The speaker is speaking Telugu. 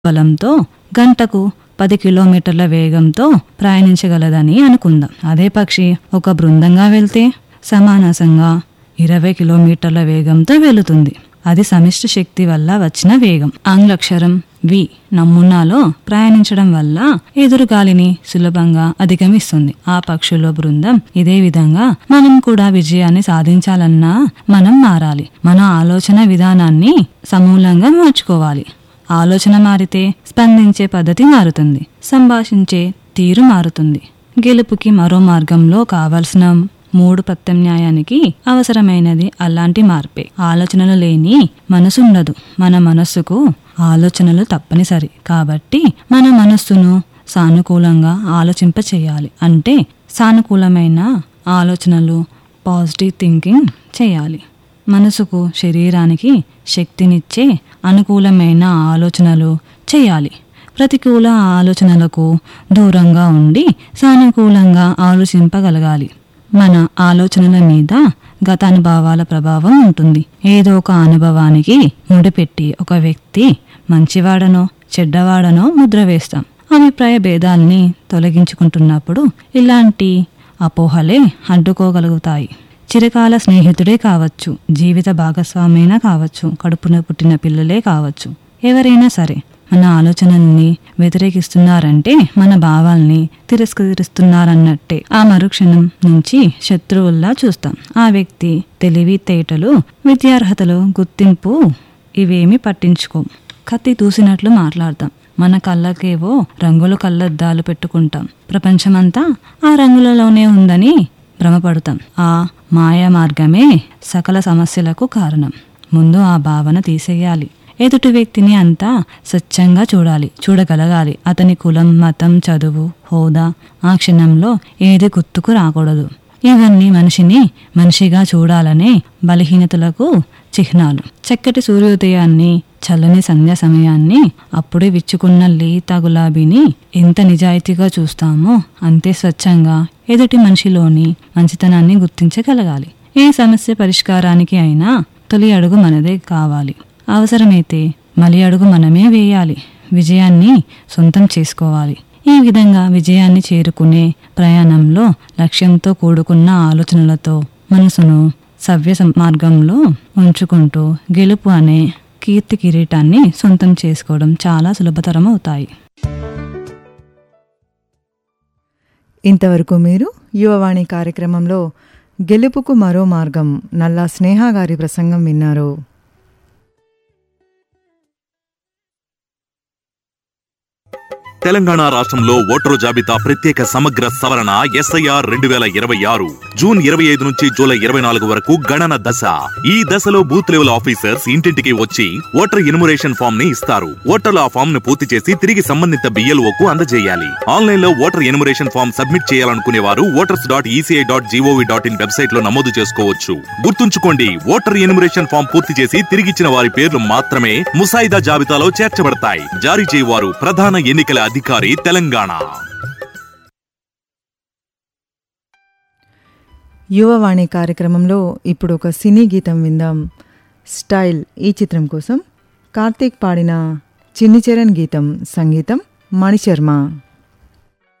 బలంతో గంటకు పది కిలోమీటర్ల వేగంతో ప్రయాణించగలదని అనుకుందాం అదే పక్షి ఒక బృందంగా వెళ్తే సమానాసంగా ఇరవై కిలోమీటర్ల వేగంతో వెళుతుంది అది సమిష్టి శక్తి వల్ల వచ్చిన వేగం ఆంగ్లక్షరం వి నమూనాలో ప్రయాణించడం వల్ల ఎదురుగాలిని సులభంగా అధిగమిస్తుంది ఆ పక్షుల బృందం ఇదే విధంగా మనం కూడా విజయాన్ని సాధించాలన్నా మనం మారాలి మన ఆలోచన విధానాన్ని సమూలంగా మార్చుకోవాలి ఆలోచన మారితే స్పందించే పద్ధతి మారుతుంది సంభాషించే తీరు మారుతుంది గెలుపుకి మరో మార్గంలో కావలసిన మూడు ప్రత్యామ్నాయానికి అవసరమైనది అలాంటి మార్పే ఆలోచనలు లేని మనసు ఉండదు మన మనస్సుకు ఆలోచనలు తప్పనిసరి కాబట్టి మన మనస్సును సానుకూలంగా ఆలోచింప చేయాలి అంటే సానుకూలమైన ఆలోచనలు పాజిటివ్ థింకింగ్ చేయాలి మనసుకు శరీరానికి శక్తినిచ్చే అనుకూలమైన ఆలోచనలు చేయాలి ప్రతికూల ఆలోచనలకు దూరంగా ఉండి సానుకూలంగా ఆలోచింపగలగాలి మన ఆలోచనల మీద గత అనుభవాల ప్రభావం ఉంటుంది ఏదో ఒక అనుభవానికి ముడిపెట్టి ఒక వ్యక్తి మంచివాడనో చెడ్డవాడనో ముద్ర వేస్తాం అభిప్రాయ భేదాల్ని తొలగించుకుంటున్నప్పుడు ఇలాంటి అపోహలే అడ్డుకోగలుగుతాయి చిరకాల స్నేహితుడే కావచ్చు జీవిత భాగస్వామైనా కావచ్చు కడుపున పుట్టిన పిల్లలే కావచ్చు ఎవరైనా సరే మన ఆలోచనల్ని వ్యతిరేకిస్తున్నారంటే మన భావాల్ని తిరస్కరిస్తున్నారన్నట్టే ఆ మరుక్షణం నుంచి శత్రువుల్లా చూస్తాం ఆ వ్యక్తి తెలివితేటలు విద్యార్హతలు గుర్తింపు ఇవేమి పట్టించుకోం కత్తి దూసినట్లు మాట్లాడతాం మన కళ్ళకేవో రంగుల కళ్ళద్దాలు పెట్టుకుంటాం ప్రపంచమంతా ఆ రంగులలోనే ఉందని భ్రమపడతాం ఆ మాయా మార్గమే సకల సమస్యలకు కారణం ముందు ఆ భావన తీసేయాలి ఎదుటి వ్యక్తిని అంతా స్వచ్ఛంగా చూడాలి చూడగలగాలి అతని కులం మతం చదువు హోదా ఆ క్షణంలో ఏది గుర్తుకు రాకూడదు ఇవన్నీ మనిషిని మనిషిగా చూడాలనే బలహీనతలకు చిహ్నాలు చక్కటి సూర్యోదయాన్ని చల్లని సంధ్యా సమయాన్ని అప్పుడే విచ్చుకున్న లేత గులాబీని ఎంత నిజాయితీగా చూస్తామో అంతే స్వచ్ఛంగా ఎదుటి మనిషిలోని మంచితనాన్ని గుర్తించగలగాలి ఏ సమస్య పరిష్కారానికి అయినా తొలి అడుగు మనదే కావాలి అవసరమైతే మలి అడుగు మనమే వేయాలి విజయాన్ని సొంతం చేసుకోవాలి ఈ విధంగా విజయాన్ని చేరుకునే ప్రయాణంలో లక్ష్యంతో కూడుకున్న ఆలోచనలతో మనసును సవ్య సం- మార్గంలో ఉంచుకుంటూ గెలుపు అనే కీర్తి కిరీటాన్ని సొంతం చేసుకోవడం చాలా సులభతరం అవుతాయి ఇంతవరకు మీరు యువవాణి కార్యక్రమంలో గెలుపుకు మరో మార్గం నల్లా స్నేహ గారి ప్రసంగం విన్నారు తెలంగాణ రాష్ట్రంలో ఓటరు జాబితా ప్రత్యేక సమగ్ర సవరణ ఎస్ఐఆర్ రెండు వేల ఇరవై ఆరు జూన్ ఇరవై ఐదు నుంచి జూలై ఇరవై నాలుగు వరకు గణన దశ ఈ దశలో బూత్ లెవెల్ ఆఫీసర్స్ ఇంటింటికి వచ్చి ఓటర్ ఎన్యుమరేషన్ ఫామ్ ని ఇస్తారు ఓటర్లు ఆ ఫామ్ ను పూర్తి చేసి తిరిగి సంబంధిత BLO కు అందజేయాలి ఆన్లైన్ లో ఓటర్ ఎన్యుమరేషన్ ఫామ్ సబ్మిట్ చేయాలనుకునే వారు voters dot ECI dot GOV dot in website లో నమోదు చేసుకోవచ్చు గుర్తుంచుకోండి ఓటర్ ఎన్యుమరేషన్ ఫామ్ పూర్తి చేసి తిరిగిచ్చిన వారి పేర్లు మాత్రమే ముసాయిదా జాబితాలో చేర్చబడతాయి జారీ చేయవారు ప్రధాన ఎన్నికల అధికారి తెలంగాణ యువవాణి కార్యక్రమంలో ఇప్పుడు ఒక సినీ గీతం విందాం స్టైల్ ఈ చిత్రం కోసం కార్తీక్ పాడిన చిన్ని చరణ్ గీతం సంగీతం మణిశర్మ